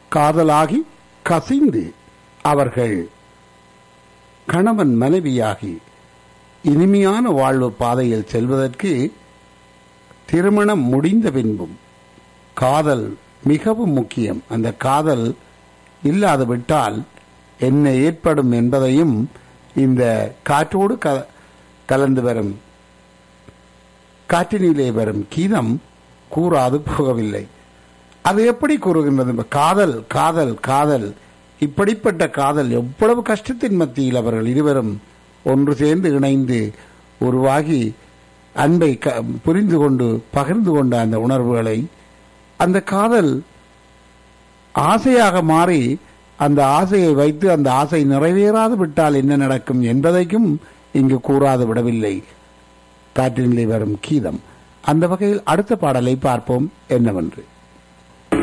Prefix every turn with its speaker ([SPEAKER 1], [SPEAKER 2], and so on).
[SPEAKER 1] காதலாகி கசிந்து அவர்கள் கணவன் மனைவியாகி இனிமையான வாழ்வு பாதையில் செல்வதற்கு திருமணம் முடிந்த பின்பும் காதல் மிகவும் முக்கியம் அந்த காதல் இல்லாது விட்டால் என்ன ஏற்படும் என்பதையும் இந்த காற்றோடு க- கலந்து வரும் காற்றினிலே வரும் கீதம் கூறாது போகவில்லை அது எப்படி கூறுகின்றது காதல் காதல் காதல் இப்படிப்பட்ட காதல் எவ்வளவு கஷ்டத்தின் மத்தியில் அவர்கள் இருவரும் ஒன்று சேர்ந்து இணைந்து உருவாகி அன்பை க- புரிந்து கொண்டு பகிர்ந்து கொண்ட அந்த உணர்வுகளை அந்த காதல் ஆசையாக மாறி அந்த ஆசையை வைத்து அந்த ஆசை நிறைவேறாது விட்டால் என்ன நடக்கும் என்பதையும் இங்கு கூறாது விடவில்லை காற்றினிலே வரும் கீதம் அந்த வகையில் அடுத்த பாடலை பார்ப்போம் என்னவென்று